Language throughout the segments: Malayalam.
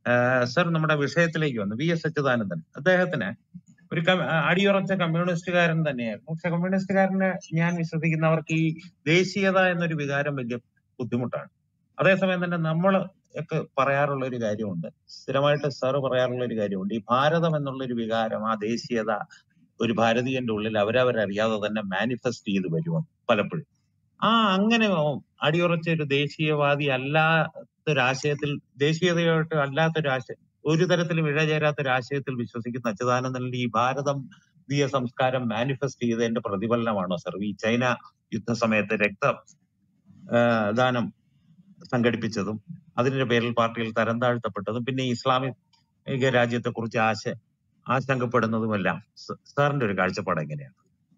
സർ നമ്മുടെ വിഷയത്തിലേക്ക് വന്നു വി എസ് അച്യുതാനന്ദൻ അദ്ദേഹത്തിന് ഒരു കം- അടിയുറച്ച കമ്മ്യൂണിസ്റ്റുകാരൻ തന്നെയായിരുന്നു പക്ഷെ കമ്മ്യൂണിസ്റ്റുകാരനെ ഞാൻ വിശ്വസിക്കുന്നവർക്ക് ഈ ദേശീയത എന്നൊരു വികാരം വലിയ ബുദ്ധിമുട്ടാണ് അതേസമയം തന്നെ നമ്മൾ ഒക്കെ പറയാറുള്ള ഒരു കാര്യമുണ്ട് സ്ഥിരമായിട്ട് സാറ് പറയാറുള്ള ഒരു കാര്യമുണ്ട് ഈ ഭാരതം എന്നുള്ള ഒരു വികാരം ആ ദേശീയത ഒരു ഭാരതീയന്റെ ഉള്ളിൽ അവരവരറിയാതെ തന്നെ മാനിഫെസ്റ്റ് ചെയ്ത് വരുമെന്ന് പലപ്പോഴും ആ അങ്ങനെ അടിയുറച്ച ഒരു ദേശീയവാദി അല്ലാത്തൊരാശയത്തിൽ ദേശീയതയായിട്ട് അല്ലാത്തൊരു ആശയം ഒരു തരത്തിലും ഇഴചേരാത്ത ഒരു ആശയത്തിൽ വിശ്വസിക്കുന്ന അച്യുതാനന്ദനിൽ ഈ ഭാരതം ീയ സംസ്കാരം മാനിഫെസ്റ്റ് ചെയ്തതിന്റെ പ്രതിഫലനമാണോ സർ ഈ ചൈന യുദ്ധസമയത്ത് രക്ത ആ, സംഘടിപ്പിച്ചതും അതിന്റെ പേരിൽ പാർട്ടിയിൽ തരം താഴ്ത്തപ്പെട്ടതും പിന്നെ ഇസ്ലാമിക രാജ്യത്തെ കുറിച്ച് ആശ ആശങ്കപ്പെടുന്നതുമെല്ലാം സ- സാറിന്റെ ഒരു കാഴ്ചപ്പാട് എങ്ങനെയാണ്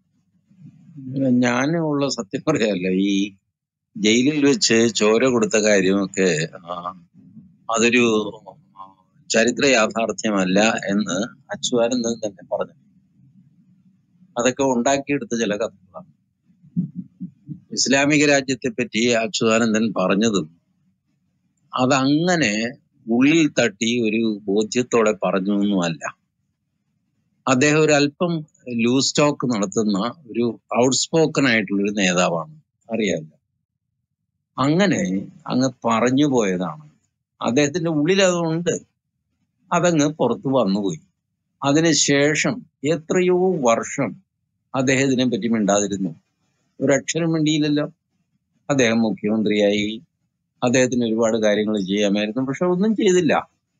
ഞാൻ ഉള്ള സത്യം പറയാല്ല ഈ ജയിലിൽ വെച്ച് ചോര കൊടുത്ത കാര്യമൊക്കെ ആ, അതൊരു ആ, ചരിത്ര യാഥാർത്ഥ്യമല്ല എന്ന് അച്യുതാനന്ദൻ തന്നെ പറഞ്ഞു അതൊക്കെ ഉണ്ടാക്കിയെടുത്ത ചില കഥകളാണ് ഇസ്ലാമിക രാജ്യത്തെ പറ്റി അച്യുതാനന്ദൻ പറഞ്ഞതും അതങ്ങനെ ഉള്ളിൽ തട്ടി ഒരു ബോധ്യത്തോടെ പറഞ്ഞു ഒന്നുമല്ല അദ്ദേഹം ഒരു അല്പം ലൂസ് ടോക്ക് നടത്തുന്ന ഒരു ഔട്ട്സ്പോക്കൺ ആയിട്ടുള്ള ഒരു നേതാവാണ് അറിയാമല്ലോ അങ്ങനെ അങ്ങ് പറഞ്ഞു പോയതാണ് അദ്ദേഹത്തിന്റെ ഉള്ളിൽ അതുണ്ട് അതങ്ങ് പുറത്തു വന്നുപോയി അതിനുശേഷം എത്രയോ വർഷം അദ്ദേഹം ഇതിനെ പറ്റി മിണ്ടാതിരുന്നു ഒരക്ഷരം മിണ്ടിയില്ലല്ലോ അദ്ദേഹം മുഖ്യമന്ത്രിയായി അദ്ദേഹത്തിന് ഒരുപാട് കാര്യങ്ങൾ ചെയ്യാമായിരുന്നു പക്ഷെ ഒന്നും ചെയ്തില്ല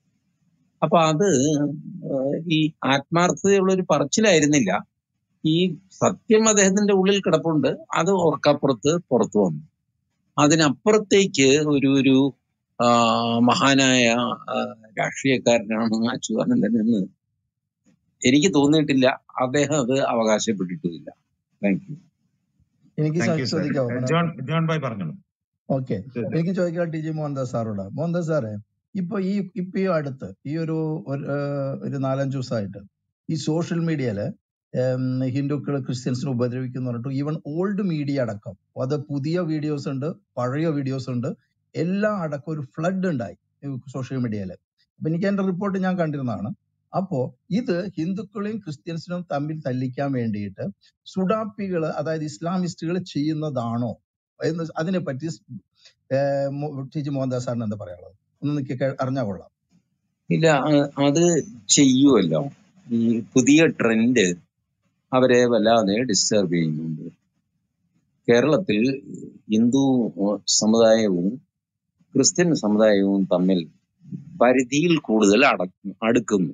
അപ്പൊ അത് ഏഹ്, ഈ ആത്മാർത്ഥതയുള്ള ഒരു പറച്ചിലായിരുന്നില്ല ഈ സത്യം അദ്ദേഹത്തിന്റെ ഉള്ളിൽ കിടപ്പുണ്ട് അത് ഓർക്കപ്പുറത്ത് പുറത്തു വന്നു അതിനപ്പുറത്തേക്ക് ഒരു ഒരു ആ, മഹാനായ ആ, രാഷ്ട്രീയക്കാരനാണ് അച്യുതാനന്ദൻ എന്ന് എനിക്ക് തോന്നിയിട്ടില്ല അദ്ദേഹം അത് അവകാശപ്പെട്ടിട്ടുമില്ല താങ്ക് യു എനിക്ക് താങ്ക് യു സർ ചോദിക്കാവോ മനോജ് ജോൺ ജോൺ ഭായ് പറഞ്ഞോളൂ ഓക്കെ എനിക്ക് ചോദിക്കാം ടി ജി മോഹൻദാസ് സാറോട് മോഹൻദാസ് സാറേ ഇപ്പൊ ഈ ഇപ്പൊ ഈ അടുത്ത് ഈ ഒരു ഒരു, ഏഹ്, ഒരു നാലഞ്ച് ദിവസമായിട്ട് ഈ സോഷ്യൽ മീഡിയയില് ഹിന്ദുക്കൾ ക്രിസ്ത്യൻസിനെ ഉപദ്രവിക്കുന്നു പറഞ്ഞിട്ട് ഈവൻ ഓൾഡ് മീഡിയ അടക്കം അത് പുതിയ വീഡിയോസ് ഉണ്ട് പഴയ വീഡിയോസ് ഉണ്ട് എല്ലാം അടക്കം ഒരു ഫ്ലഡ് ഉണ്ടായി സോഷ്യൽ മീഡിയയില് അപ്പൊ എനിക്ക് എന്റെ റിപ്പോർട്ട് ഞാൻ കണ്ടിരുന്നതാണ് അപ്പോ ഇത് ഹിന്ദുക്കളെയും ക്രിസ്ത്യൻസിനും തമ്മിൽ തല്ലിക്കാൻ വേണ്ടിയിട്ട് സുഡാപ്പികൾ അതായത് ഇസ്ലാമിസ്റ്റുകൾ ചെയ്യുന്നതാണോ എന്ന് അതിനെപ്പറ്റി ഏഹ് മോ- ടി ജി മോഹൻദാസ് സാറിന് എന്താ പറയാനുള്ളത് ഒന്ന് നിൽക്കി അറിഞ്ഞാൽ കൊള്ളാം ഇല്ല അ- അത് ചെയ്യുമല്ലോ ഈ പുതിയ ട്രെൻഡ് അവരെ വല്ലാതെ ഡിസ്റ്റർബ് ചെയ്യുന്നുണ്ട് കേരളത്തിൽ ഹിന്ദു സമുദായവും ക്രിസ്ത്യൻ സമുദായവും തമ്മിൽ പരിധിയിൽ കൂടുതൽ അടക്കും അടുക്കുന്നു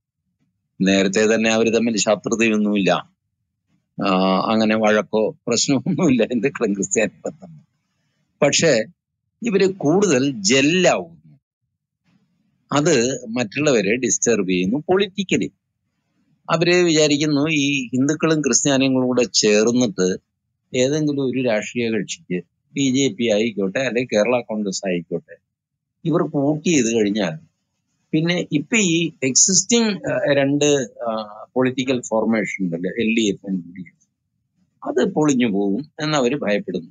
നേരത്തെ തന്നെ അവർ തമ്മിൽ ശത്രുതയൊന്നുമില്ല ആ, അങ്ങനെ വഴക്കോ പ്രശ്നമൊന്നുമില്ല ഹിന്ദുക്കളും ക്രിസ്ത്യാനികളും തമ്മിൽ പക്ഷേ ഇവര് കൂടുതൽ ജെല്ലാവുന്നു അത് മറ്റുള്ളവരെ ഡിസ്റ്റർബ് ചെയ്യുന്നു പൊളിറ്റിക്കലി അവര് വിചാരിക്കുന്നു ഈ ഹിന്ദുക്കളും ക്രിസ്ത്യാനികളും കൂടെ ചേർന്നിട്ട് ഏതെങ്കിലും ഒരു രാഷ്ട്രീയ കക്ഷിക്ക് ബി ജെ പി ആയിക്കോട്ടെ അല്ലെങ്കിൽ കേരള കോൺഗ്രസ് ആയിക്കോട്ടെ ഇവർ വോട്ട് ചെയ്ത് കഴിഞ്ഞാൽ പിന്നെ ഇപ്പൊ ഈ എക്സിസ്റ്റിംഗ് രണ്ട് പൊളിറ്റിക്കൽ ഫോർമേഷൻ ഉണ്ടല്ലോ L D F N D F അത് പൊളിഞ്ഞു പോകും എന്ന് അവർ ഭയപ്പെടുന്നു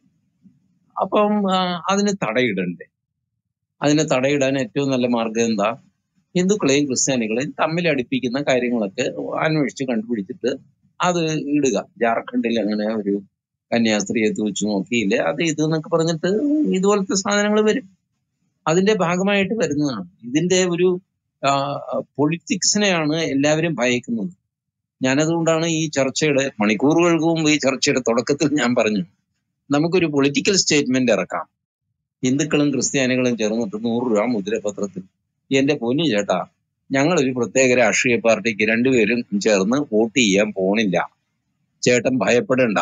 അപ്പം ആ, അതിന് തടയിടണ്ടേ അതിന് തടയിടാൻ ഏറ്റവും നല്ല മാർഗം എന്താ ഹിന്ദുക്കളെയും ക്രിസ്ത്യാനികളെയും തമ്മിൽ അടുപ്പിക്കുന്ന കാര്യങ്ങളൊക്കെ അന്വേഷിച്ച് കണ്ടുപിടിച്ചിട്ട് അത് ഇടുക ജാർഖണ്ഡിൽ അങ്ങനെ ഒരു കന്യാസ്ത്രീയെ തൂച്ചു നോക്കിയില്ലേ അത് ഇത് എന്നൊക്കെ പറഞ്ഞിട്ട് ഇതുപോലത്തെ സാധനങ്ങൾ വരും അതിന്റെ ഭാഗമായിട്ട് വരുന്നതാണ് ഇതിന്റെ ഒരു പൊളിറ്റിക്സിനെയാണ് എല്ലാവരും ഭയക്കുന്നത് ഞാനതുകൊണ്ടാണ് ഈ ചർച്ചയുടെ മണിക്കൂറുകൾക്ക് മുമ്പ് ഈ ചർച്ചയുടെ തുടക്കത്തിൽ ഞാൻ പറഞ്ഞു നമുക്കൊരു പൊളിറ്റിക്കൽ സ്റ്റേറ്റ്മെന്റ് ഇറക്കാം ഹിന്ദുക്കളും ക്രിസ്ത്യാനികളും ചേർന്നിട്ട് നൂറ് രൂപ മുദ്രപത്രത്തിൽ എന്റെ പൊന്നു ചേട്ടാ ഞങ്ങൾ ഒരു പ്രത്യേക രാഷ്ട്രീയ പാർട്ടിക്ക് രണ്ടുപേരും ചേർന്ന് വോട്ട് ചെയ്യാൻ പോണില്ല ചേട്ടൻ ഭയപ്പെടണ്ട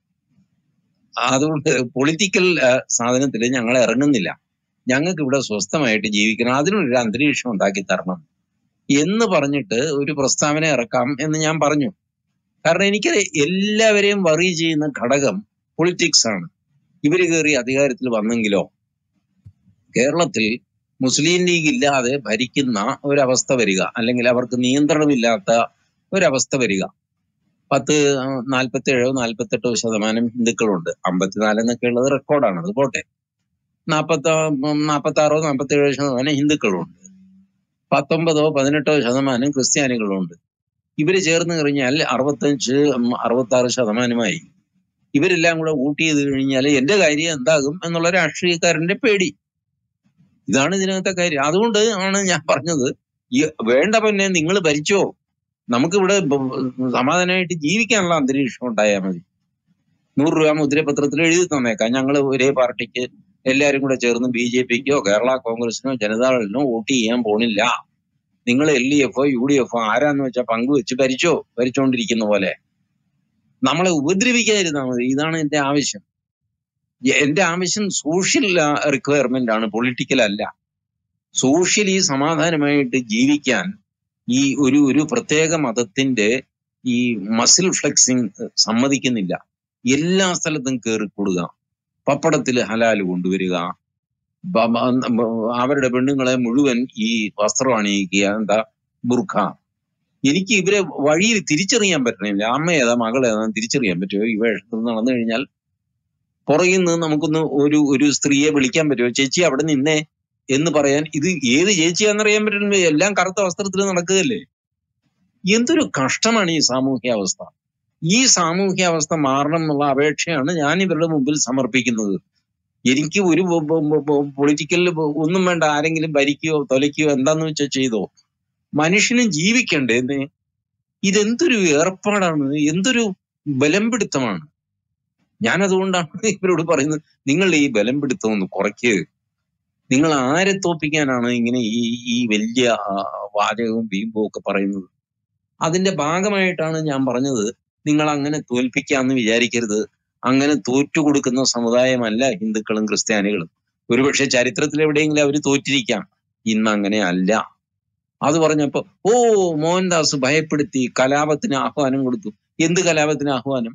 അതുകൊണ്ട് പൊളിറ്റിക്കൽ സാധനത്തിൽ ഞങ്ങൾ ഇറങ്ങുന്നില്ല ഞങ്ങൾക്ക് ഇവിടെ സ്വസ്ഥമായിട്ട് ജീവിക്കണം അതിനൊരു അന്തരീക്ഷം ഉണ്ടാക്കി തരണം എന്ന് പറഞ്ഞിട്ട് ഒരു പ്രസ്താവന ഇറക്കാം എന്ന് ഞാൻ പറഞ്ഞു കാരണം എനിക്ക് എല്ലാവരെയും വറി ചെയ്യുന്ന ഘടകം പൊളിറ്റിക്സ് ആണ് ഇവര് കയറി അധികാരത്തിൽ വന്നെങ്കിലോ കേരളത്തിൽ മുസ്ലിം ലീഗ് ഇല്ലാതെ ഭരിക്കുന്ന ഒരവസ്ഥ വരിക അല്ലെങ്കിൽ അവർക്ക് നിയന്ത്രണമില്ലാത്ത ഒരവസ്ഥ വരിക പത്ത് നാൽപ്പത്തി ഏഴോ നാൽപ്പത്തെട്ടോ ശതമാനം ഹിന്ദുക്കളുണ്ട് അമ്പത്തിനാല് എന്നൊക്കെ ഉള്ളത് റെക്കോർഡാണ് അത് പോട്ടെ നാൽപ്പത്തി നാൽപ്പത്തി ആറോ നാൽപ്പത്തി ഏഴോ ശതമാനം ഹിന്ദുക്കളുണ്ട് പത്തൊമ്പതോ പതിനെട്ടോ ശതമാനം ക്രിസ്ത്യാനികളുണ്ട് ഇവര് ചേർന്ന് കഴിഞ്ഞാൽ അറുപത്തഞ്ച് അറുപത്തി ആറ് ശതമാനമായി ഇവരെല്ലാം കൂടെ വോട്ട് ചെയ്ത് കഴിഞ്ഞാൽ എന്റെ കാര്യം എന്താകും എന്നുള്ള രാഷ്ട്രീയക്കാരന്റെ പേടി ഇതാണ് ഇതിനകത്തെ കാര്യം അതുകൊണ്ട് ആണ് ഞാൻ പറഞ്ഞത് ഈ വേണ്ട പിന്നെ നിങ്ങൾ ഭരിച്ചോ നമുക്കിവിടെ ബ- സമാധാനമായിട്ട് ജീവിക്കാനുള്ള അന്തരീക്ഷം ഉണ്ടായാൽ മതി നൂറ് രൂപ മുദ്രപത്രത്തിൽ എഴുതി തന്നേക്കാം ഞങ്ങൾ ഒരേ പാർട്ടിക്ക് എല്ലാവരും കൂടെ ചേർന്ന് ബി ജെ പിക്കോ കേരള കോൺഗ്രസിനോ ജനതാദളിനോ വോട്ട് ചെയ്യാൻ പോണില്ല നിങ്ങൾ എൽ ഡി എഫോ യു ഡി എഫോ ആരാന്ന് വെച്ചാൽ പങ്കുവെച്ച് ഭരിച്ചോ ഭരിച്ചുകൊണ്ടിരിക്കുന്ന പോലെ നമ്മളെ ഉപദ്രവിക്കാതിരുന്നാൽ മതി ഇതാണ് എന്റെ ആവശ്യം എ- എന്റെ ആവശ്യം സോഷ്യൽ റിക്വയർമെന്റ് ആണ് പൊളിറ്റിക്കൽ അല്ല സോഷ്യലി സമാധാനമായിട്ട് ജീവിക്കാൻ ഈ ഒരു ഒരു പ്രത്യേക മതത്തിന്റെ ഈ മസിൽ ഫ്ലെക്സിങ് സമ്മതിക്കുന്നില്ല എല്ലാ സ്ഥലത്തും കയറി കൂടുക പപ്പടത്തിൽ ഹലാല് കൊണ്ടുവരിക ബ- ബ- ബ- അവരുടെ പെണ്ണുങ്ങളെ മുഴുവൻ ഈ വസ്ത്രം അണിയിക്കുക എന്താ ബുർഖ എനിക്ക് ഇവരെ വഴിയിൽ തിരിച്ചറിയാൻ പറ്റണില്ല അമ്മ ഏതാ മകൾ ഏതാ തിരിച്ചറിയാൻ പറ്റുമോ ഈ വേഷത്തിൽ നടന്നു കഴിഞ്ഞാൽ പുറകിൽ നിന്ന് നമുക്കൊന്ന് ഒരു ഒരു സ്ത്രീയെ വിളിക്കാൻ പറ്റുമോ ചേച്ചി അവിടെ നിന്നേ എന്ന് പറയാൻ ഇത് ഏത് ചേച്ചിയാണെന്നറിയാൻ പറ്റുന്നില്ല എല്ലാം കറുത്ത വസ്ത്രത്തിൽ നടക്കുകയല്ലേ എന്തൊരു കഷ്ടമാണ് ഈ സാമൂഹ്യാവസ്ഥ ഈ സാമൂഹ്യാവസ്ഥ മാറണം എന്നുള്ള അപേക്ഷയാണ് ഞാൻ ഇവരുടെ മുമ്പിൽ സമർപ്പിക്കുന്നത് എനിക്ക് ഒരു പൊളിറ്റിക്കൽ ഒന്നും വേണ്ട ആരെങ്കിലും ഭരിക്കുകയോ തൊലയ്ക്കുകയോ എന്താന്ന് വെച്ചാൽ ചെയ്തോ മനുഷ്യന് ജീവിക്കണ്ടേ എന്നേ ഇതെന്തൊരു ഏർപ്പാടാണ് എന്തൊരു ബലം പിടുത്തമാണ് ഞാൻ അതുകൊണ്ടാണ് ഇവരോട് പറയുന്നത് നിങ്ങൾ ഈ ബലം പിടുത്തം ഒന്ന് കുറയ്ക്കുക നിങ്ങൾ ആരെ തോപ്പിക്കാനാണ് ഇങ്ങനെ ഈ ഈ വലിയ ആ, വാചകവും വീമ്പും ഒക്കെ പറയുന്നത് അതിന്റെ ഭാഗമായിട്ടാണ് ഞാൻ പറഞ്ഞത് നിങ്ങൾ അങ്ങനെ തോൽപ്പിക്കാന്ന് വിചാരിക്കരുത് അങ്ങനെ തോറ്റു കൊടുക്കുന്ന സമുദായമല്ല ഹിന്ദുക്കളും ക്രിസ്ത്യാനികളും ഒരുപക്ഷെ ചരിത്രത്തിൽ എവിടെയെങ്കിലും അവർ തോറ്റിരിക്കാം ഇന്ന് അങ്ങനെ അല്ല അത് പറഞ്ഞപ്പോ ഓ മോഹൻദാസ് ഭയപ്പെടുത്തി കലാപത്തിന് ആഹ്വാനം കൊടുത്തു എന്ത് കലാപത്തിന് ആഹ്വാനം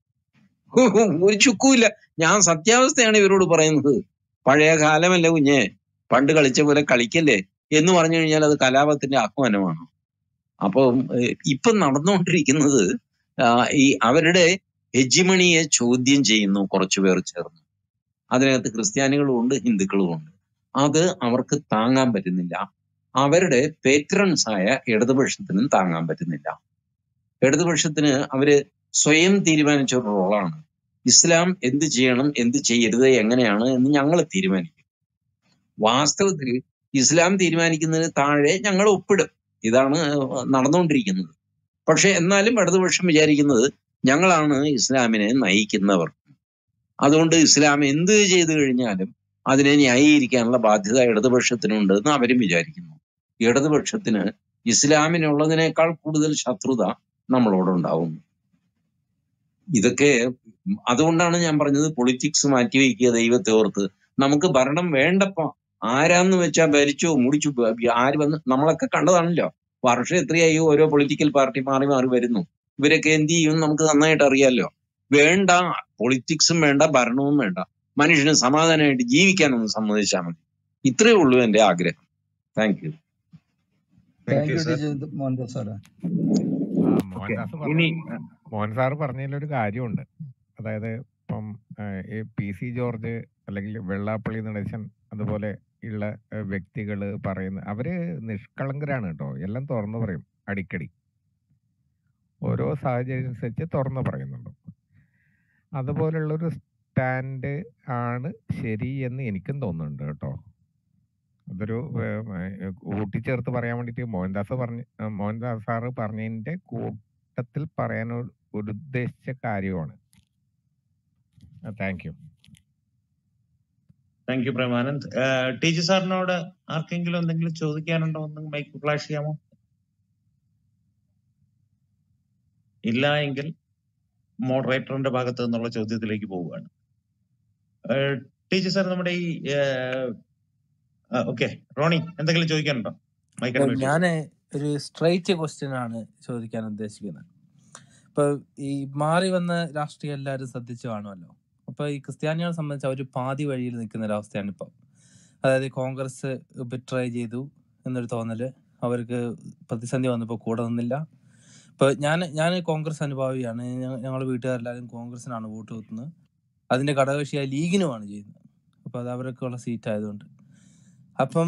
ഹോ, ഹോ, ഒരു ചുക്കുമില്ല ഞാൻ സത്യാവസ്ഥയാണ് ഇവരോട് പറയുന്നത് പഴയ കാലമല്ല കുഞ്ഞെ പണ്ട് കളിച്ച പോലെ കളിക്കല്ലേ എന്ന് പറഞ്ഞു കഴിഞ്ഞാൽ അത് കലാപത്തിന്റെ ആഹ്വാനമാണ് അപ്പം ഏഹ്, ഇപ്പം നടന്നുകൊണ്ടിരിക്കുന്നത് ആ, ഈ അവരുടെ ഹെജിമണിയെ ചോദ്യം ചെയ്യുന്നു കുറച്ചു പേർ ചേർന്ന് അതിനകത്ത് ക്രിസ്ത്യാനികളും ഉണ്ട് ഹിന്ദുക്കളും ഉണ്ട് അത് അവർക്ക് താങ്ങാൻ പറ്റുന്നില്ല അവരുടെ പേത്രൺസ് ആയ ഇടതുപക്ഷത്തിനും താങ്ങാൻ പറ്റുന്നില്ല ഇടതുപക്ഷത്തിന് അവര് സ്വയം തീരുമാനിച്ച ഒരു റോളാണ് ഇസ്ലാം എന്ത് ചെയ്യണം എന്ത് ചെയ്യരുത് എങ്ങനെയാണ് എന്ന് ഞങ്ങൾ തീരുമാനിക്കും വാസ്തവത്തിൽ ഇസ്ലാം തീരുമാനിക്കുന്നതിന് താഴെ ഞങ്ങൾ ഒപ്പിടും ഇതാണ് നടന്നുകൊണ്ടിരിക്കുന്നത് പക്ഷെ എന്നാലും ഇടതുപക്ഷം വിചാരിക്കുന്നത് ഞങ്ങളാണ് ഇസ്ലാമിനെ നയിക്കുന്നവർ അതുകൊണ്ട് ഇസ്ലാം എന്ത് ചെയ്തു കഴിഞ്ഞാലും അതിനെ ന്യായീകരിക്കാനുള്ള ബാധ്യത ഇടതുപക്ഷത്തിനുണ്ട് എന്ന് അവരും വിചാരിക്കുന്നു ഇടതുപക്ഷത്തിന് ഇസ്ലാമിനുള്ളതിനേക്കാൾ കൂടുതൽ ശത്രുത നമ്മളോടുണ്ടാവുന്നു ഇതൊക്കെ അതുകൊണ്ടാണ് ഞാൻ പറഞ്ഞത് പൊളിറ്റിക്സ് മാറ്റിവെക്കുക ദൈവത്തെ ഓർത്ത് നമുക്ക് ഭരണം വേണ്ടപ്പോ ആരാന്ന് വെച്ചാ ഭരിച്ചോ മുടിച്ചു ബ- ആര് വന്ന് നമ്മളൊക്കെ കണ്ടതാണല്ലോ വർഷം എത്രയായി ഓരോ പൊളിറ്റിക്കൽ പാർട്ടി മാറി മാറി വരുന്നു ഇവരൊക്കെ എന്ത് ചെയ്യും നമുക്ക് നന്നായിട്ട് അറിയാലോ വേണ്ട പൊളിറ്റിക്സും വേണ്ട ഭരണവും വേണ്ട മനുഷ്യന് സമാധാനമായിട്ട് ജീവിക്കാനൊന്ന് സമ്മതിച്ചാൽ മതി ഇത്രയേ ഉള്ളൂ എന്റെ ആഗ്രഹം thank you thank thank you you sir T J Mohandas സാറേ ആ ഓക്കെ മോഹൻദാസ് ഇനി പറഞ്ഞ മോഹൻ സാറ് പറഞ്ഞതിലൊരു കാര്യമുണ്ട് അതായത് ഇപ്പം ആ, ഈ പി സി ജോർജ് അല്ലെങ്കിൽ വെള്ളാപ്പള്ളി നടേശൻ അതുപോലെ ഉള്ള വ്യക്തികൾ പറയുന്ന അവര് നിഷ്കളങ്കരാണ് കേട്ടോ എല്ലാം തുറന്നു പറയും അടിക്കടി ഓരോ സാഹചര്യം അനുസരിച്ച് തുറന്നു പറയുന്നുണ്ട് അതുപോലുള്ളൊരു സ്റ്റാൻഡ് ആണ് ശരി എന്ന് എനിക്കും തോന്നുന്നുണ്ട് കേട്ടോ അതൊരു ഏം, ഏ, കൂട്ടിച്ചേർത്ത് പറയാൻ വേണ്ടിയിട്ട് മോഹൻദാസ് പറഞ്ഞ ആ, മോഹൻദാസ് സാറ് പറഞ്ഞതിന്റെ കൂട്ടത്തിൽ പറയാൻ ഒരു- ഒരു ഉദ്ദേശിച്ച കാര്യമാണ് thank you thank you Premanand T G സാറിനോട് ആർക്കെങ്കിലും എന്തെങ്കിലും ചോദിക്കാനുണ്ടോ ഒന്ന് മൈക്ക് ഫ്ലാഷ് ചെയ്യാമോ ഇല്ല എങ്കിൽ മോഡറേറ്ററിന്റെ ഭാഗത്ത് നിന്നുള്ള ചോദ്യത്തിലേക്ക് പോവുകയാണ് ടി ജി സാർ നമ്മുടെ ഈ ഓക്കെ റോണി എന്തെങ്കിലും ചോദിക്കാനുണ്ടോ മൈക്ക് ഏഹ് അൺമ്യൂട്ട് ചെയ്തു ഞാന് ഒരു സ്ട്രൈറ്റ് ക്വസ്റ്റ്യൻ ആണ് ചോദിക്കാൻ ഉദ്ദേശിക്കുന്നത് ഇപ്പൊ ഈ മാറി വന്ന രാഷ്ട്രീയം എല്ലാവരും ശ്രദ്ധിച്ചു കാണുമല്ലോ അപ്പൊ ഈ ക്രിസ്ത്യാനികളെ സംബന്ധിച്ച് അവർ പാതി വഴിയിൽ നിൽക്കുന്ന ഒരു അവസ്ഥയാണ് ഇപ്പൊ അതായത് കോൺഗ്രസ് ബിട്രൈ ചെയ്തു എന്നൊരു തോന്നല് അവർക്ക് പ്രതിസന്ധി വന്നപ്പോൾ കൂടെ നിന്നില്ല ഇപ്പൊ ഞാൻ ഞാൻ കോൺഗ്രസ് അനുഭാവിയാണ് ഞങ്ങൾ വീട്ടുകാരെല്ലാവരും കോൺഗ്രസിനാണ് വോട്ട് കുത്തുന്നത് അതിന്റെ ഘടകകക്ഷിയായ ലീഗിനുമാണ് ചെയ്യുന്നത് അപ്പൊ അത് അവർക്കുള്ള സീറ്റ് ആയതുകൊണ്ട് അപ്പം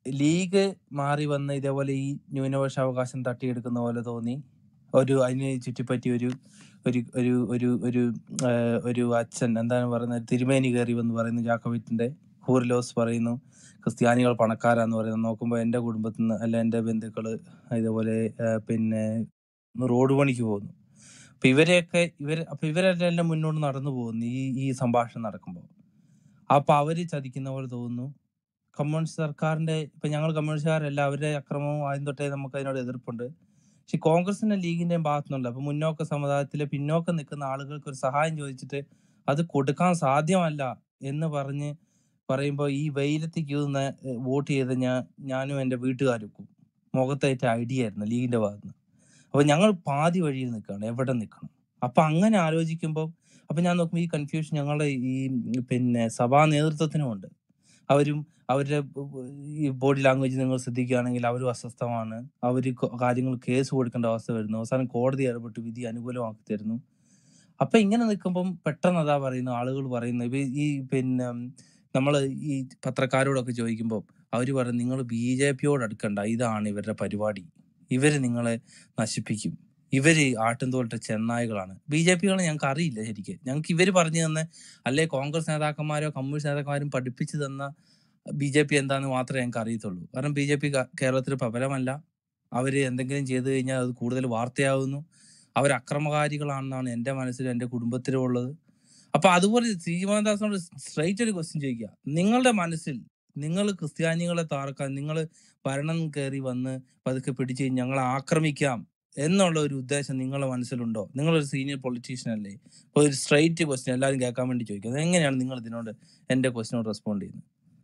ലീഗ് മാറി വന്ന് ഇതേപോലെ ഈ ന്യൂനപക്ഷ അവകാശം തട്ടിയെടുക്കുന്ന പോലെ തോന്നി ഒരു അതിനെ ചുറ്റിപ്പറ്റി ഒരു ഒരു ഒരു ഒരു ഒരു ആ, ഒരു അച്ഛൻ എന്താണ് പറയുന്നത് തിരുമേനി കയറി വന്ന് പറയുന്നു ജാക്കോബിറ്റിന്റെ ഹൂർലോസ് പറയുന്നു ക്രിസ്ത്യാനികൾ പണക്കാരാന്ന് പറയുന്നു നോക്കുമ്പോൾ എൻ്റെ കുടുംബത്തിൽ നിന്ന് അല്ല എൻ്റെ ബന്ധുക്കള് ഇതേപോലെ ആ, പിന്നെ റോഡ് പണിക്ക് പോകുന്നു അപ്പൊ ഇവരെയൊക്കെ ഇവർ അപ്പൊ ഇവരെല്ലാം മുന്നോട്ട് നടന്നു പോകുന്നു ഈ ഈ സംഭാഷണം നടക്കുമ്പോൾ അപ്പൊ അവര് ചതിക്കുന്ന പോലെ തോന്നുന്നു കമ്മ്യൂണിസ്റ്റ് സർക്കാരിന്റെ ഇപ്പൊ ഞങ്ങൾ കമ്മ്യൂണിസ്റ്റുകാരല്ല അവരുടെ അക്രമവും ആദ്യം തൊട്ടേ നമുക്ക് അതിനോട് എതിർപ്പുണ്ട് പക്ഷെ കോൺഗ്രസിന്റെ ലീഗിന്റെയും ഭാഗത്തുനിന്നുണ്ട് അപ്പൊ മുന്നോക്ക സമുദായത്തിലെ പിന്നോക്കം നിൽക്കുന്ന ആളുകൾക്ക് ഒരു സഹായം ചോദിച്ചിട്ട് അത് കൊടുക്കാൻ സാധ്യമല്ല എന്ന് പറഞ്ഞ് പറയുമ്പോൾ ഈ വെയിലത്ത് ക്യൂ നിന്ന് വോട്ട് ചെയ്ത ഞാൻ ഞാനും എൻ്റെ വീട്ടുകാരും മുഖത്തേറ്റ ഐഡിയ ആയിരുന്നു ലീഗിന്റെ ഭാഗത്തുനിന്ന് അപ്പൊ ഞങ്ങൾ പാതി വഴിയിൽ നിൽക്കുകയാണ് എവിടെ നിൽക്കണം അപ്പൊ അങ്ങനെ ആലോചിക്കുമ്പോൾ അപ്പൊ ഞാൻ നോക്കുമ്പോൾ ഈ കൺഫ്യൂഷൻ ഞങ്ങളുടെ ഈ പിന്നെ സഭാ നേതൃത്വത്തിനുമുണ്ട് അവരും അവരുടെ ഈ ബോഡി ലാംഗ്വേജ് നിങ്ങൾ ശ്രദ്ധിക്കുകയാണെങ്കിൽ അവരും അസ്വസ്ഥമാണ് അവർ കാര്യങ്ങൾ കേസ് കൊടുക്കേണ്ട അവസ്ഥ വരുന്നു അവസാനം കോടതി ഇടപെട്ട് വിധി അനുകൂലമാക്കി തരുന്നു അപ്പൊ ഇങ്ങനെ നിൽക്കുമ്പം പെട്ടെന്ന് അതാ പറയുന്നു ആളുകൾ പറയുന്നു ഇപ്പൊ ഈ പിന്നെ നമ്മൾ ഈ പത്രക്കാരോടൊക്കെ ചോദിക്കുമ്പോൾ അവർ പറയും നിങ്ങൾ ബി ജെ പിയോട് അടുക്കണ്ട ഇതാണ് ഇവരുടെ പരിപാടി ഇവര് നിങ്ങളെ നശിപ്പിക്കും ഇവര് ആട്ടുംതോലിട്ട ചെന്നായികളാണ് ബി ജെ പികളെ ഞങ്ങൾക്ക് അറിയില്ല ശരിക്കും ഞങ്ങൾക്ക് ഇവര് പറഞ്ഞു തന്ന അല്ലെ കോൺഗ്രസ് നേതാക്കന്മാരോ കമ്മ്യൂണിസ്റ്റ് നേതാക്കന്മാരും പഠിപ്പിച്ചു തന്ന ബി ജെ പി എന്താന്ന് മാത്രമേ ഞങ്ങൾക്ക് അറിയത്തുള്ളൂ കാരണം ബി ജെ പി കേരളത്തിൽ പ്രബലമല്ല അവര് എന്തെങ്കിലും ചെയ്തു കഴിഞ്ഞാൽ അത് കൂടുതൽ വാർത്തയാവുന്നു അവർ അക്രമകാരികളാണെന്നാണ് എൻ്റെ മനസ്സിലും എൻ്റെ കുടുംബത്തിലും ഉള്ളത് അപ്പൊ അതുപോലെ ശ്രീമാനദാസിനോട് സ്ട്രൈറ്റ് ഒരു ക്വസ്റ്റ്യൻ ചോദിക്കുക നിങ്ങളുടെ മനസ്സിൽ നിങ്ങൾ ക്രിസ്ത്യാനികളെ താർക്കാൻ നിങ്ങൾ ഭരണം കയറി വന്ന് പതുക്കെ പിടിച്ച് ഞങ്ങളെ ആക്രമിക്കാം എന്നുള്ള ഒരു ഉദ്ദേശം നിങ്ങളുടെ മനസ്സിലുണ്ടോ നിങ്ങളൊരു സീനിയർ പൊളിറ്റീഷ്യൻ അല്ലേ അപ്പൊ ഒരു സ്ട്രൈറ്റ് ക്വസ്റ്റ്യൻ എല്ലാവരും കേൾക്കാൻ വേണ്ടി ചോദിക്കുന്നത് എങ്ങനെയാണ് നിങ്ങൾ ഇതിനോട് എന്റെ ക്വസ്റ്റിനോട് റെസ്പോണ്ട് ചെയ്യുന്നത്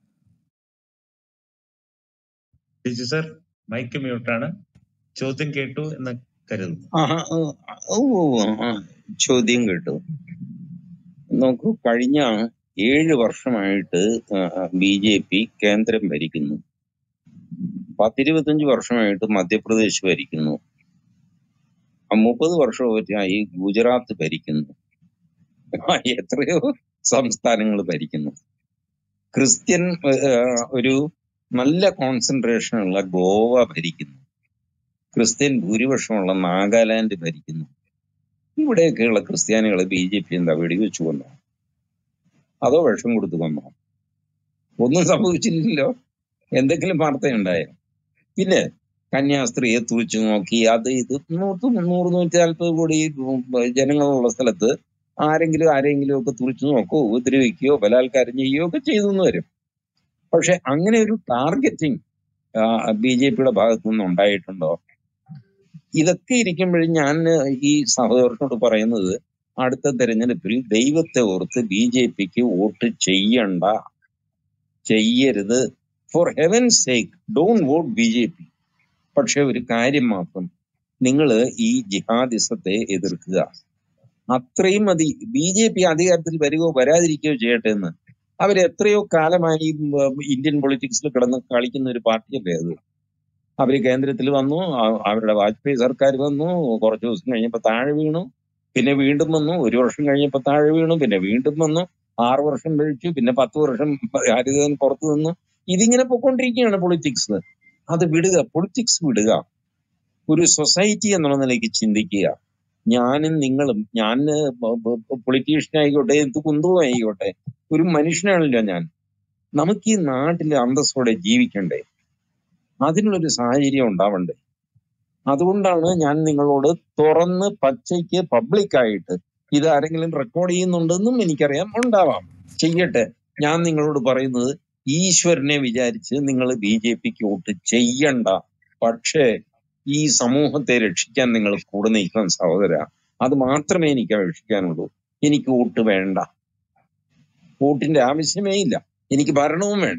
ടിജു സർ മൈക്ക് മ്യൂട്ടാണ് ചോദ്യം കേട്ടു എന്ന് കരുതുന്നു ആഹാ, ഓ, ഓ, ഓ, ആ, ചോദ്യം കേട്ടു നോക്കൂ കഴിഞ്ഞ ഏഴ് വർഷമായിട്ട് ബി ജെ പി കേന്ദ്രം ഭരിക്കുന്നു പത്തിരുപത്തഞ്ച് വർഷമായിട്ട് മധ്യപ്രദേശ് ഭരിക്കുന്നു ആ, മുപ്പത് വർഷമായി ഗുജറാത്ത് ഭരിക്കുന്നു ആ, എത്രയോ സംസ്ഥാനങ്ങൾ ഭരിക്കുന്നു ക്രിസ്ത്യൻ ഏഹ്, ഒരു നല്ല കോൺസെൻട്രേഷൻ ഉള്ള ഗോവ ഭരിക്കുന്നു ക്രിസ്ത്യൻ ഭൂരിപക്ഷമുള്ള നാഗാലാൻഡ് ഭരിക്കുന്നു ഇവിടെയൊക്കെയുള്ള ക്രിസ്ത്യാനികളെ ബി ജെ പി എന്താ വെടിവെച്ചു കൊന്നോ അതോ വിഷം കൊടുത്തു കൊന്നോ ഒന്നും സംഭവിച്ചില്ലല്ലോ എന്തെങ്കിലും വാർത്തയുണ്ടായോ പിന്നെ കന്യാസ്ത്രീയെ തുറിച്ചു നോക്കി അത് ഇത് നൂറ് നൂറ് നൂറ്റി നാൽപ്പത് കോടി ജനങ്ങളുള്ള സ്ഥലത്ത് ആരെങ്കിലും ആരെങ്കിലും ഒക്കെ തുറിച്ചു നോക്കോ ഉപദ്രവിക്കുകയോ ബലാത്കാരം ചെയ്യുകയോ ഒക്കെ ചെയ്തു എന്ന് വരും പക്ഷെ അങ്ങനെ ഒരു ടാർഗറ്റിംഗ് ബി ജെ പിയുടെ ഭാഗത്തു നിന്ന് ഉണ്ടായിട്ടുണ്ടോ ഇതൊക്കെ ഇരിക്കുമ്പോഴും ഞാൻ ഈ സഹോദരനോട് പറയുന്നത് അടുത്ത തെരഞ്ഞെടുപ്പിൽ ദൈവത്തെ ഓർത്ത് ബി ജെ പിക്ക് വോട്ട് ചെയ്യണ്ട ചെയ്യരുത് for heaven sake don't vote B J P പക്ഷെ ഒരു കാര്യം മാത്രം നിങ്ങൾ ഈ ജിഹാദിസത്തെ എതിർക്കുക അത്രയും മതി ബി ജെ പി അധികാരത്തിൽ വരികയോ വരാതിരിക്കുകയോ ചെയ്യട്ടെ എന്ന് അവർ എത്രയോ കാലമായി ഉം, ഇന്ത്യൻ പൊളിറ്റിക്സിൽ കിടന്ന് കളിക്കുന്ന ഒരു പാർട്ടിയല്ലേ അത് അവര് കേന്ദ്രത്തിൽ വന്നു ആ- അവരുടെ വാജ്പേയി സർക്കാർ വന്നു കുറച്ച് ദിവസം കഴിഞ്ഞപ്പോ താഴെ വീണു പിന്നെ വീണ്ടും വന്നു ഒരു വർഷം കഴിഞ്ഞപ്പോ താഴെ വീണു പിന്നെ വീണ്ടും വന്നു ആറു വർഷം കഴിച്ചു പിന്നെ പത്ത് വർഷം ഹരിതൻ പുറത്തു നിന്നു ഇതിങ്ങനെ പൊക്കോണ്ടിരിക്കുകയാണ് പൊളിറ്റിക്സ് അത് വിടുക പൊളിറ്റിക്സ് വിടുക ഒരു സൊസൈറ്റി എന്നുള്ള നിലയ്ക്ക് ചിന്തിക്കുക ഞാനും നിങ്ങളും ഞാൻ പൊളിറ്റീഷ്യൻ ആയിക്കോട്ടെ എന്ത് കുന്തവും ആയിക്കോട്ടെ ഒരു മനുഷ്യനാണല്ലോ ഞാൻ നമുക്ക് ഈ നാട്ടിൽ അന്തസ്സോടെ ജീവിക്കണ്ടേ അതിനുള്ളൊരു സാഹചര്യം ഉണ്ടാവണ്ടേ അതുകൊണ്ടാണ് ഞാൻ നിങ്ങളോട് തുറന്ന് പച്ചയ്ക്ക് പബ്ലിക്കായിട്ട് ഇത് ആരെങ്കിലും റെക്കോർഡ് ചെയ്യുന്നുണ്ടെന്നും എനിക്കറിയാം ഉണ്ടാവാം ചെയ്യട്ടെ ഞാൻ നിങ്ങളോട് പറയുന്നത് ഈശ്വരനെ വിചാരിച്ച് നിങ്ങൾ ബി ജെ പിക്ക് വോട്ട് ചെയ്യണ്ട പക്ഷേ ഈ സമൂഹത്തെ രക്ഷിക്കാൻ നിങ്ങൾ കൂടെ നിൽക്കണം സഹോദര അത് മാത്രമേ എനിക്ക് അപേക്ഷിക്കാനുള്ളൂ എനിക്ക് വോട്ട് വേണ്ട വോട്ടിന്റെ ആവശ്യമേ ഇല്ല എനിക്ക് ഭരണവും വേണ്ട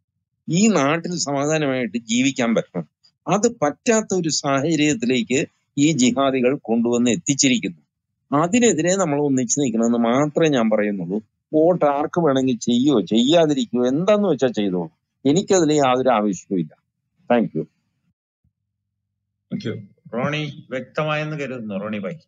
ഈ നാട്ടിൽ സമാധാനമായിട്ട് ജീവിക്കാൻ പറ്റണം അത് പറ്റാത്ത ഒരു സാഹചര്യത്തിലേക്ക് ഈ ജിഹാദികൾ കൊണ്ടുവന്ന് എത്തിച്ചിരിക്കുന്നു അതിനെതിരെ നമ്മൾ ഒന്നിച്ചു നിൽക്കണമെന്ന് മാത്രമേ ഞാൻ പറയുന്നുള്ളൂ വോട്ട് ആർക്ക് വേണമെങ്കിൽ ചെയ്യോ ചെയ്യാതിരിക്കുകയോ എന്താന്ന് വെച്ചാൽ ചെയ്തോളൂ എനിക്കതിൽ യാതൊരു ആവശ്യവും ഇല്ല thank you thank you Ronnie വ്യക്തമായെന്ന് കരുതുന്നു റോണി ഭായി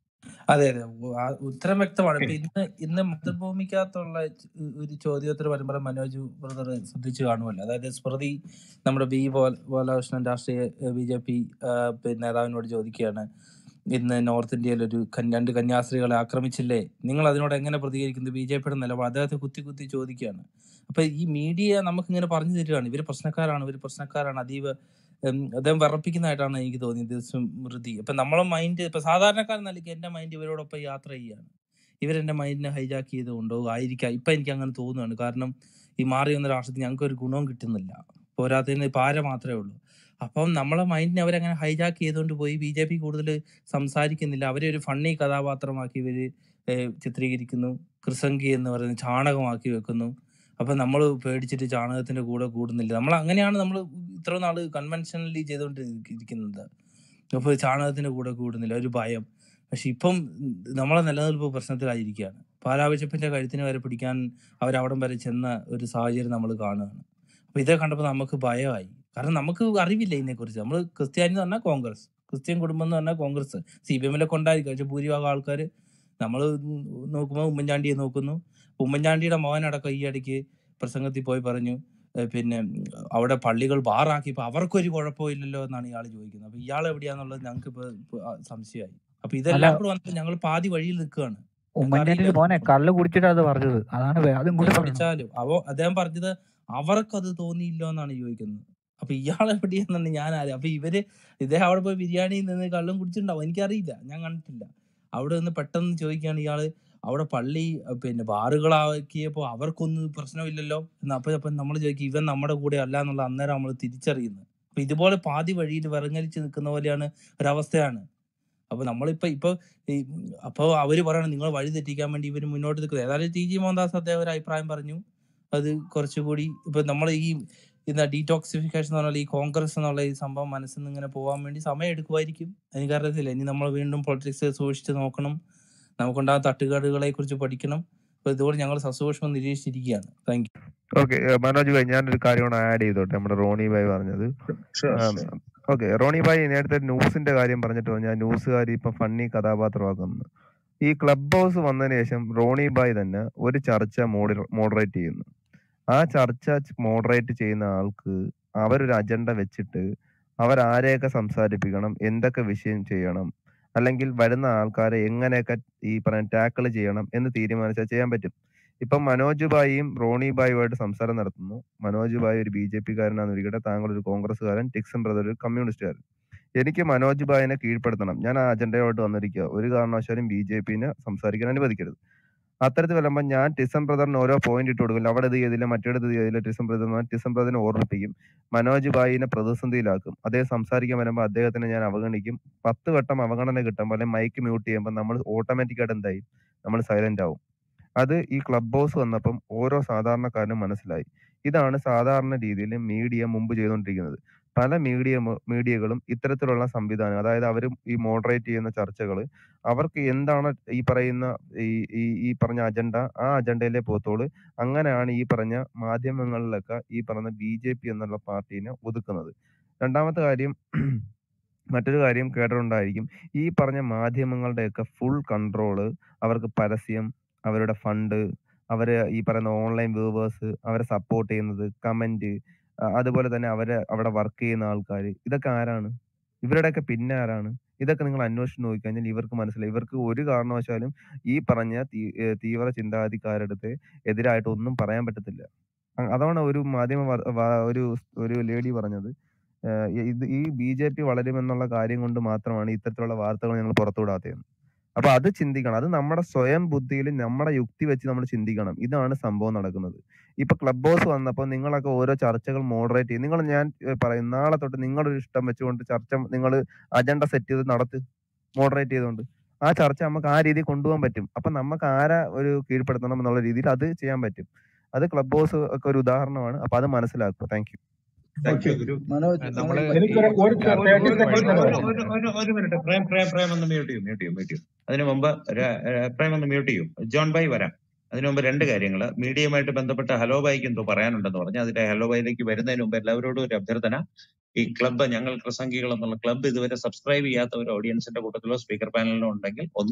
അതെ അതെ ഉ- ആ ഉത്തരം വ്യക്തമാണ് ഇപ്പൊ ഇന്ന് ഇന്ന് മാതൃഭൂമിക്കകത്തുള്ള ച- ഒരു ചോദ്യോത്തര പരമ്പര മനോജ് ബ്രദർ ശ്രദ്ധിച്ചു കാണുമല്ലോ അതായത് സ്മൃതി നമ്മുടെ ബി ബോല- ബാലകൃഷ്ണൻ രാഷ്ട്രീയ ബി ജെ പി പിന്നെ നേതാവിനോട് ചോദിക്കുകയാണ് ഇന്ന് നോർത്ത് ഇന്ത്യയിൽ ഒരു കന്യ- രണ്ട് കന്യാസ്ത്രീകളെ ആക്രമിച്ചില്ലേ നിങ്ങൾ അതിനോട് എങ്ങനെ പ്രതികരിക്കുന്നു ബി ജെ പിയുടെ നിലപാട് അദ്ദേഹത്തെ കുത്തി കുത്തി ചോദിക്കുകയാണ് അപ്പൊ ഈ മീഡിയ നമുക്ക് ഇങ്ങനെ പറഞ്ഞു തരികയാണ് ഇവര് പ്രശ്നക്കാരാണ് ഇവര് പ്രശ്നക്കാരാണ് അതീവ ഉം, അദ്ദേഹം വിറപ്പിക്കുന്നതായിട്ടാണ് എനിക്ക് തോന്നിയത് സ്മൃതി ഇപ്പൊ നമ്മളെ മൈൻഡ് ഇപ്പൊ സാധാരണക്കാരൻ നിലയ്ക്ക് എന്റെ മൈൻഡ് ഇവരോടൊപ്പം യാത്ര ചെയ്യാണ് ഇവരെന്റെ മൈൻഡിനെ ഹൈജാക്ക് ചെയ്തുകൊണ്ടോ ആയിരിക്കാം ഇപ്പൊ എനിക്ക് അങ്ങനെ തോന്നുകയാണ് കാരണം ഈ മാറി വന്ന രാഷ്ട്രത്തിൽ ഞങ്ങൾക്ക് ഒരു ഗുണവും കിട്ടുന്നില്ല പോരാത്തതിന് പാര മാത്രമേ ഉള്ളൂ അപ്പം നമ്മളെ മൈൻഡിനെ അവരങ്ങനെ ഹൈജാക്ക് ചെയ്തുകൊണ്ട് പോയി ബി ജെ പി കൂടുതൽ സംസാരിക്കുന്നില്ല അവരെ ഒരു ഫണ്ണി കഥാപാത്രമാക്കി ഇവര് ഏഹ് ചിത്രീകരിക്കുന്നു കൃസംഗി എന്ന് പറയുന്ന ചാണകമാക്കി വെക്കുന്നു അപ്പൊ നമ്മൾ പേടിച്ചിട്ട് ചാണകത്തിന്റെ കൂടെ കൂടുന്നില്ല നമ്മൾ അങ്ങനെയാണ് നമ്മൾ ഇത്ര നാള് കൺവെൻഷനലി ചെയ്തുകൊണ്ടിരിക്കുന്നത് അപ്പൊ ചാണകത്തിന്റെ കൂടെ കൂടുന്നില്ല ഒരു ഭയം പക്ഷെ ഇപ്പം നമ്മളെ നിലനിൽപ്പ് പ്രശ്നത്തിലായിരിക്കുകയാണ് പാലാവിശപ്പിന്റെ കഴുത്തിന് വരെ പിടിക്കാൻ അവരവിടം വരെ ചെന്ന ഒരു സാഹചര്യം നമ്മൾ കാണുകയാണ് അപ്പൊ ഇതൊക്കെ കണ്ടപ്പോൾ നമുക്ക് ഭയമായി കാരണം നമുക്ക് അറിവില്ല ഇതിനെക്കുറിച്ച് നമ്മൾ ക്രിസ്ത്യാനി എന്ന് പറഞ്ഞാൽ കോൺഗ്രസ് ക്രിസ്ത്യൻ കുടുംബം എന്ന് പറഞ്ഞാൽ കോൺഗ്രസ് സി പി എമ്മിലൊക്കെ ഉണ്ടായിരിക്കും പക്ഷെ ഭൂരിഭാഗം ആൾക്കാർ നമ്മൾ നോക്കുമ്പോൾ ഉമ്മൻചാണ്ടിയെ നോക്കുന്നു ഉമ്മൻചാണ്ടിയുടെ മോനടക്കം ഈ ഇടയ്ക്ക് പ്രസംഗത്തിൽ പോയി പറഞ്ഞു ഏഹ് പിന്നെ ഉം, അവിടെ പള്ളികൾ ബാറാക്കിയപ്പോ അവർക്കൊരു കുഴപ്പമില്ലല്ലോ എന്നാണ് ഇയാൾ ചോദിക്കുന്നത് അപ്പൊ ഇയാൾ എവിടെയാന്നുള്ളത് ഞങ്ങൾക്ക് ഇപ്പൊ ഇപ്പൊ ആ സംശയമായി അപ്പൊ അല്ല ഇതെല്ലാം കൂടെ വന്നിട്ട് ഞങ്ങൾ പാതി വഴിയിൽ നിൽക്കുകയാണ് ഞങ്ങൾക്ക് അറിയില്ല ഉമ്മൻചാണ്ടിയുടെ മോനെ കള്ള് കുടിച്ചിട്ടാ അത് പറഞ്ഞത് അതാണ് വേ- അതും കൂടി കള്ളു പറയണം കുടിച്ചാലും അവ അദ്ദേഹം പറഞ്ഞത് അവർക്കത് തോന്നിയില്ലോ എന്നാണ് ചോദിക്കുന്നത് അപ്പൊ ഇയാൾ എവിടെയാണെന്നാണ് ഞാൻ ആര് അപ്പൊ ഇവര് ഇദ്ദേഹം അവിടെ പോയി ബിരിയാണി നിന്ന് കള്ളും കുടിച്ചിട്ടുണ്ടാവും എനിക്കറിയില്ല ഞാൻ കണ്ടിട്ടില്ല അവിടെ നിന്ന് പെട്ടെന്ന് ചോദിക്കുകയാണ് ഇയാള് അവിടെ പള്ളി അഹ് പിന്നെ ബാറുകളാക്കിയപ്പോ അവർക്കൊന്നും പ്രശ്നമില്ലല്ലോ എന്ന് അപ്പൊ അപ്പൊ നമ്മൾ ചോദിക്കും ഇവൻ നമ്മുടെ കൂടെ അല്ല എന്നുള്ള അന്നേരം നമ്മൾ തിരിച്ചറിയുന്നത് അപ്പൊ ഇതുപോലെ പാതി വഴിയിൽ വിറങ്ങലിച്ച് നിൽക്കുന്ന പോലെയാണ് ഒരവസ്ഥയാണ് അപ്പൊ നമ്മളിപ്പോ ഇപ്പൊ ഈ അപ്പൊ അവര് പറയണം നിങ്ങൾ വഴി തെറ്റിക്കാൻ വേണ്ടി ഇവര് മുന്നോട്ട് നിൽക്കുന്നത് ഏതായാലും ടി ജി മോഹൻദാസ് അദ്ദേഹം ഒരു അഭിപ്രായം പറഞ്ഞു അത് കുറച്ചുകൂടി ഇപ്പൊ നമ്മൾ ഈ എന്താ ഡീടോക്സിഫിക്കേഷൻ എന്ന് പറഞ്ഞാൽ ഈ കോൺഗ്രസ് എന്നുള്ള ഈ സംഭവം മനസ്സിൽ നിന്ന് ഇങ്ങനെ പോകാൻ വേണ്ടി സമയം എടുക്കുമായിരിക്കും എനിക്കറിയത്തില്ല ഇനി നമ്മൾ വീണ്ടും പൊളിറ്റിക്സ് സൂക്ഷിച്ച് നോക്കണം നമുക്കുണ്ടാകുന്ന തട്ടുകേടുകളെ കുറിച്ച് പഠിക്കണം അപ്പൊ ഇതുകൊണ്ട് ഞങ്ങൾ സസൂക്ഷ്മം നിരീക്ഷിച്ചിരിക്കുകയാണ് thank you okay Manoj bhai ഞാനൊരു കാര്യം കൂടെ ആഡ് ചെയ്തോട്ടെ നമ്മുടെ റോണി ഭായി പറഞ്ഞത് sure sure okay Ronnie bhai നേരത്തെ ന്യൂസിന്റെ കാര്യം പറഞ്ഞിട്ട് ഞാൻ ന്യൂസുകാർ ഇപ്പൊ ഫണ്ണി കഥാപാത്രമാക്കുന്നു ഈ ക്ലബ് ഹൗസ് വന്നതിന് ശേഷം റോണി ഭായ് തന്നെ ഒരു ചർച്ച മോഡറേറ്റ് ചെയ്യുന്നു ആ ചർച്ച മോഡറേറ്റ് ചെയ്യുന്ന ആൾക്ക് അവരൊരു അജണ്ട വെച്ചിട്ട് അവരാരെയൊക്കെ സംസാരിപ്പിക്കണം എന്തൊക്കെ വിഷയം ചെയ്യണം അല്ലെങ്കിൽ വരുന്ന ആൾക്കാരെ എങ്ങനെയൊക്കെ ഈ പറയുന്ന ടാക്കിൾ ചെയ്യണം എന്ന് തീരുമാനിച്ചാൽ ചെയ്യാൻ പറ്റും ഇപ്പം മനോജ് ഭായിയും റോണി ഭായിയുമായിട്ട് സംസാരം നടത്തുന്നു മനോജ് ഭായ് ഒരു ബി ജെ പി കാരനാന്നിരിക്കട്ടെ താങ്കൾ ഒരു കോൺഗ്രസ്സുകാരൻ ടിക്സൺ ബ്രദർ ഒരു കമ്മ്യൂണിസ്റ്റുകാരൻ എനിക്ക് മനോജ് ഭായിനെ കീഴ്പ്പെടുത്തണം ഞാൻ ആ അജണ്ടയോട്ട് വന്നിരിക്കുക ഒരു കാരണവശാലും ബി ജെ പിനെ സംസാരിക്കാൻ അനുവദിക്കരുത് അത്തരത്തിൽ വരുമ്പോൾ ഞാൻ ടിസം ബ്രദറിന് ഓരോ പോയിന്റ് ഇട്ട് കൊടുക്കില്ല അവിടെ ഇത് ചെയ്തില്ല മറ്റേടത്ത് ഇത് ചെയ്തില്ല ടിസം ബ്രദർ ടിസം ബ്രദറിനെ ഓർമ്മിപ്പിക്കും മനോജ് ഭായിനെ പ്രതിസന്ധിയിലാക്കും അദ്ദേഹം സംസാരിക്കാൻ വരുമ്പോൾ അദ്ദേഹത്തിനെ ഞാൻ അവഗണിക്കും പത്ത് വട്ടം അവഗണന കിട്ടുമ്പോൾ അല്ലെങ്കിൽ മൈക്ക് മ്യൂട്ട് ചെയ്യുമ്പോൾ നമ്മൾ ഓട്ടോമാറ്റിക്കായിട്ട് എന്തായി നമ്മൾ സൈലന്റ് ആവും അത് ഈ ക്ലബ് ഹൗസ് വന്നപ്പം ഓരോ സാധാരണക്കാരനും മനസ്സിലായി ഇതാണ് സാധാരണ രീതിയിൽ മീഡിയ മുമ്പ് ചെയ്തുകൊണ്ടിരിക്കുന്നത് പല മീഡിയ മീഡിയകളും ഇത്തരത്തിലുള്ള സംവിധാനം അതായത് അവർ ഈ മോഡറേറ്റ് ചെയ്യുന്ന ചർച്ചകൾ അവർക്ക് എന്താണ് ഈ പറയുന്ന ഈ ഈ ഈ പറഞ്ഞ അജണ്ട ആ അജണ്ടയിലേ പോത്തോളൂ അങ്ങനെയാണ് ഈ പറഞ്ഞ മാധ്യമങ്ങളിലൊക്കെ ഈ പറഞ്ഞ ബി ജെ പി എന്നുള്ള പാർട്ടീനെ ഒതുക്കുന്നത് രണ്ടാമത്തെ കാര്യം മറ്റൊരു കാര്യം കേട്ടിട്ടുണ്ടായിരിക്കും ഈ പറഞ്ഞ മാധ്യമങ്ങളുടെയൊക്കെ ഫുൾ കൺട്രോള് അവർക്ക് പരസ്യം അവരുടെ ഫണ്ട് അവര് ഈ പറയുന്ന ഓൺലൈൻ വ്യൂവേഴ്സ് അവരെ സപ്പോർട്ട് ചെയ്യുന്നത് കമന്റ് അതുപോലെ തന്നെ അവരെ അവിടെ വർക്ക് ചെയ്യുന്ന ആൾക്കാർ ഇതൊക്കെ ആരാണ് ഇവരുടെയൊക്കെ പിന്നെ ആരാണ് ഇതൊക്കെ നിങ്ങൾ അന്വേഷിച്ച് നോക്കിക്കഴിഞ്ഞാൽ ഇവർക്ക് മനസ്സിലായി ഇവർക്ക് ഒരു കാരണവശാലും ഈ പറഞ്ഞ തീ- ഏഹ് തീവ്ര ചിന്താഗതിക്കാരുടെ അടുത്ത് എതിരായിട്ട് ഒന്നും പറയാൻ പറ്റത്തില്ല അ- അതാണ് ഒരു മാധ്യമ വർ- വ- ഒരു ഒരു ലേഡി പറഞ്ഞത് ഏഹ് ഇത് ഈ ബി ജെ പി വളരുമെന്നുള്ള കാര്യം കൊണ്ട് മാത്രമാണ് ഇത്തരത്തിലുള്ള വാർത്തകൾ ഞങ്ങൾ പുറത്തുവിടാത്തതെന്ന് അപ്പൊ അത് ചിന്തിക്കണം അത് നമ്മുടെ സ്വയം ബുദ്ധിയിൽ നമ്മുടെ യുക്തി വെച്ച് നമ്മൾ ചിന്തിക്കണം ഇതാണ് സംഭവം നടക്കുന്നത് ഇപ്പൊ ക്ലബ് ഹൗസ് വന്നപ്പോൾ നിങ്ങളൊക്കെ ഓരോ ചർച്ചകൾ മോഡറേറ്റ് ചെയ്യും നിങ്ങൾ ഞാൻ ഏഹ് പറയും നാളെ തൊട്ട് നിങ്ങളുടെ ഒരു ഇഷ്ടം വെച്ചുകൊണ്ട് ചർച്ച നിങ്ങൾ അജണ്ട സെറ്റ് ചെയ്ത് നടത്ത് മോഡറേറ്റ് ചെയ്തുകൊണ്ട് ആ ചർച്ച നമുക്ക് ആ രീതിയിൽ കൊണ്ടുപോകാൻ പറ്റും അപ്പൊ നമുക്ക് ആരെ ഒരു കീഴ്പ്പെടുത്തണം എന്നുള്ള രീതിയിൽ അത് ചെയ്യാൻ പറ്റും അത് ക്ലബ് ഹൗസ് ഒക്കെ ഒരു ഉദാഹരണമാണ് അപ്പൊ അത് മനസ്സിലാക്കുക thank you thank okay you Guru Manoj നമ്മള് മനോജ് ഭായ് ഈ എനിക്കൊരു ഒരു ഒരു തേർട്ടി ഒരു സെക്കൻഡ് ഒരു തരാം ഒരു ഒരു ഒരു മിനിറ്റ് പ്രേം പ്രേം പ്രേം ഒന്ന് മ്യൂട്ട് ചെയ്യും മ്യൂട്ട് ചെയ്യും മ്യൂട്ട് ചെയ്യും അതിനു മുമ്പ് ര- ഏഹ് പ്രേം ഒന്ന് മ്യൂട്ട് ചെയ്യും ജോൺ ബൈ വരാം അതിനു മുമ്പ് രണ്ട് കാര്യങ്ങൾ മീഡിയയുമായിട്ട് ബന്ധപ്പെട്ട ഹലോ ബൈക്ക് എന്തോ പറയാനുണ്ടെന്ന് പറഞ്ഞു അതിന്റെ ഹലോ ബൈയിലേക്ക് വരുന്നതിന് മുമ്പ് എല്ലാവരോടും ഒരു അഭ്യർത്ഥന ഈ ക്ലബ്ബ് ഞങ്ങൾ പ്രസംഗികൾ എന്നുള്ള ക്ലബ്ബ് ഇതുവരെ സബ്സ്ക്രൈബ് ചെയ്യാത്ത ഒരു ഓഡിയൻസിന്റെ കൂട്ടത്തിലോ സ്പീക്കർ പാനലിലോ ഉണ്ടെങ്കിൽ ഒന്ന്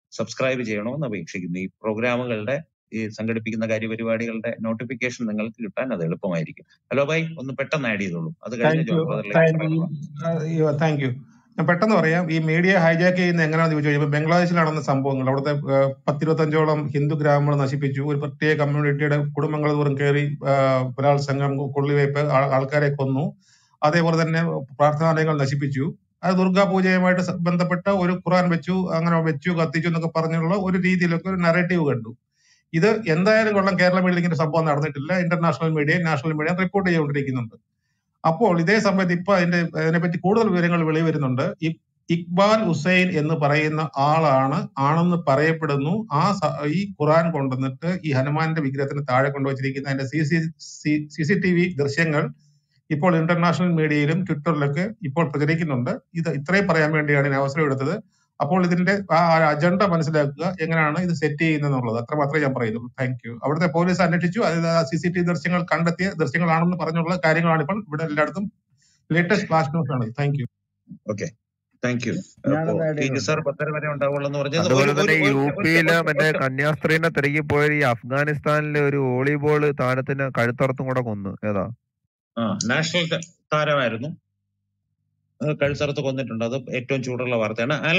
സബ്സ്ക്രൈബ് ചെയ്യണമെന്ന് അപേക്ഷിക്കുന്നു ഈ പ്രോഗ്രാമുകളുടെ ഈ സംഘടിപ്പിക്കുന്ന കാര്യപരിപാടികളുടെ നോട്ടിഫിക്കേഷൻ നിങ്ങൾക്ക് കിട്ടാൻ അത് എളുപ്പമായിരിക്കും ഹലോ ബൈ ഒന്ന് പെട്ടെന്ന് ആഡ് ചെയ്തോളൂ അത് കഴിഞ്ഞ് താങ്ക് യു ജോൺ ബ്രദറിലേക്ക് താങ്ക് പറയാം യു താങ്ക് യു ഞാൻ പെട്ടെന്ന് പറയാം ഈ മീഡിയ ഹൈജാക്ക് ചെയ്യുന്ന എങ്ങനെയാണെന്ന് ചോദിച്ചു കഴിഞ്ഞാൽ ബംഗ്ലാദേശിൽ നടന്ന സംഭവങ്ങൾ അവിടുത്തെ ഏഹ്, പത്തിരുപത്തഞ്ചോളം ഹിന്ദു ഗ്രാമങ്ങൾ നശിപ്പിച്ചു ഒരു പ്രത്യേക കമ്മ്യൂണിറ്റിയുടെ കുടുംബങ്ങൾ തോറും കയറി ആഹ്, ബലാത്സംഗം കൊള്ളിവയ്പ് ആൾ- ആൾക്കാരെ കൊന്നു അതേപോലെ തന്നെ പ്രാർത്ഥനാലയങ്ങൾ നശിപ്പിച്ചു അത് ദുർഗാ പൂജയുമായിട്ട് സ- ബന്ധപ്പെട്ട ഒരു ഖുറാൻ വെച്ചു അങ്ങനെ വെച്ചു കത്തിച്ചു എന്നൊക്കെ പറഞ്ഞുള്ള ഒരു രീതിയിലൊക്കെ ഒരു നറേറ്റീവ് കണ്ടു ഇത് എന്തായാലും കൊള്ളാം കേരള മീഡിയയിൽ ഇങ്ങനെ സംഭവം നടന്നിട്ടില്ല international media national media report ചെയ്തുകൊണ്ടിരിക്കുന്നുണ്ട് അപ്പോൾ ഇതേ സമയത്ത് ഇപ്പൊ അതിന്റെ അതിനെപ്പറ്റി കൂടുതൽ വിവരങ്ങൾ വെളി വരുന്നുണ്ട് ഇ- ഇക്ബാൽ ഹുസൈൻ എന്ന് പറയുന്ന ആളാണ് ആണെന്ന് പറയപ്പെടുന്നു ആ സ- ഈ ഖുറാൻ കൊണ്ടുവന്നിട്ട് ഈ ഹനുമാന്റെ വിഗ്രഹത്തിന് താഴെ കൊണ്ടുവച്ചിരിക്കുന്ന അതിന്റെ C C C C T V ദൃശ്യങ്ങൾ ഇപ്പോൾ ഇന്റർനാഷണൽ മീഡിയയിലും ട്വിറ്ററിലൊക്കെ ഇപ്പോൾ പ്രചരിക്കുന്നുണ്ട് ഇത് ഇത്രയും പറയാൻ വേണ്ടിയാണ് ഞാൻ അവസരം എടുത്തത് അപ്പോൾ ഇതിന്റെ ആ അജണ്ട മനസ്സിലാക്കുക എങ്ങനെയാണ് ഇത് സെറ്റ് ചെയ്യുന്നത് അത്ര മാത്രമേ ഞാൻ പറയുന്നുള്ളൂ താങ്ക് യു അവിടുത്തെ പോലീസ് അന്വേഷിച്ചു അത് സി സി ടി വി ദൃശ്യങ്ങൾ കണ്ടെത്തിയ ദൃശ്യങ്ങളാണെന്ന് പറഞ്ഞുള്ള കാര്യങ്ങളാണ് ഇപ്പോൾ ഇവിടെ എല്ലായിടത്തും ലേറ്റസ്റ്റ് ഫ്ലാഷ് ന്യൂസ് ആണ് thank you okay thank you അപ്പോ ഞാനൊന്ന് ആഡ് ടി ജി ചെയ്തോട്ടെ സാർ പത്തര വരെ ഉണ്ടാവുള്ളൂ എന്ന് പറഞ്ഞത് അതുപോലെ ഒരു തന്നെ ഒരു ഒരു യു ഒറ്റ പിയിലെ ഒറ്റ മറ്റേ ഒറ്റ കന്യാസ്ത്രീനെ തിരക്കി പോയ ഈ അഫ്ഗാനിസ്ഥാനിലെ ഒരു വോളിബോൾ താരത്തിന് കഴുത്തറത്തും കൂടെ കൊന്നു ഏതാ ആ നാഷണൽ താരമായിരുന്നു അത് കഴുത്തറുത്ത് കൊന്നിട്ടുണ്ട് അത് ഏറ്റവും ചൂടുള്ള വാർത്തയാണ്